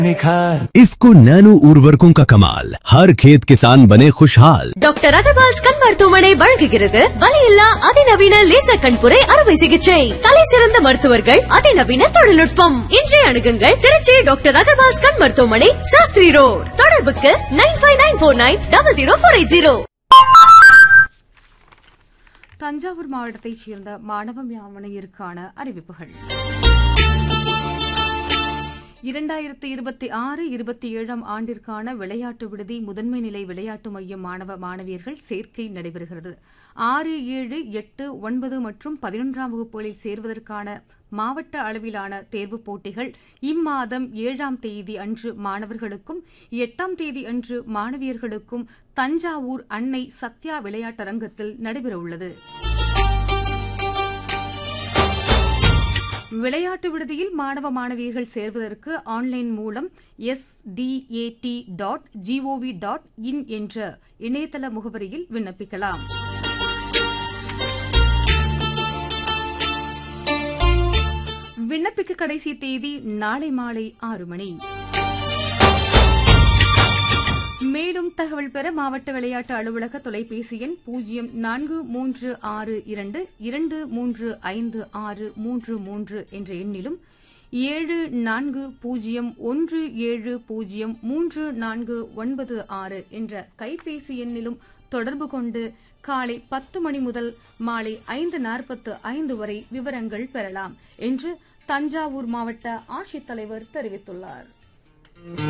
निखार इफ्को नैनो उर्वरकों का कमाल हर खेत किसान बने खुशहाल டாக்டர் அகர்வால்ஸ் கண் மருத்துவமனை வழங்குகிறது வலியில்லா அதிநவீன லேசர் கண்புரை அறுவை சிகிச்சை தலை சிறந்த மருத்துவர்கள் அதிநவீன தொழில்நுட்பம் இன்றைய அணுகுங்கள் திருச்சி டாக்டர் அகர்வால்ஸ் கண் மருத்துவமனை சாஸ்திரி ரோட் தொடர்புக்கு nine five nine four nine double zero four eight zero Thanjavur மாவட்டத்தைச் சேர்ந்த மாணவ மாணவியருக்கான அறிவிப்புகள் இரண்டாயிரத்தி இருபத்தி ஆறு இருபத்தி ஏழாம் ஆண்டிற்கான விளையாட்டு விடுதி முதன்மை நிலை விளையாட்டு மையம் மாணவ மாணவியர்கள் சேர்க்கை நடைபெறுகிறது ஆறு ஏழு எட்டு ஒன்பது மற்றும் பதினொன்றாம் வகுப்புகளில் சேர்வதற்கான மாவட்ட அளவிலான தேர்வுப் போட்டிகள் இம்மாதம் ஏழாம் தேதி அன்று மாணவர்களுக்கும் எட்டாம் தேதி அன்று மாணவியர்களுக்கும் தஞ்சாவூர் அன்னை சத்யா விளையாட்டரங்கத்தில் நடைபெறவுள்ளது விளையாட்டு விடுதியில் மாணவ மாணவியர்கள் சேர்வதற்கு ஆன்லைன் மூலம் SDAT dot gov dot in என்ற இணையதள முகவரியில் விண்ணப்பிக்கலாம் விண்ணப்பிக்க கடைசி தேதி நாளை மாலை ஆறு மணி மேலும் தகவல் பெற மாவட்ட விளையாட்டு அலுவலக தொலைபேசி எண் பூஜ்ஜியம் நான்கு மூன்று ஆறு இரண்டு இரண்டு மூன்று ஐந்து ஆறு மூன்று மூன்று என்ற எண்ணிலும் ஏழு நான்கு பூஜ்ஜியம் ஒன்று ஏழு பூஜ்ஜியம் மூன்று நான்கு ஒன்பது ஆறு என்ற கைபேசி எண்ணிலும் தொடர்பு கொண்டு காலை பத்து மணி முதல் மாலை ஐந்து நாற்பத்து ஐந்து வரை விவரங்கள் பெறலாம் என்று தஞ்சாவூர் மாவட்ட ஆட்சித்தலைவர் தெரிவித்துள்ளார்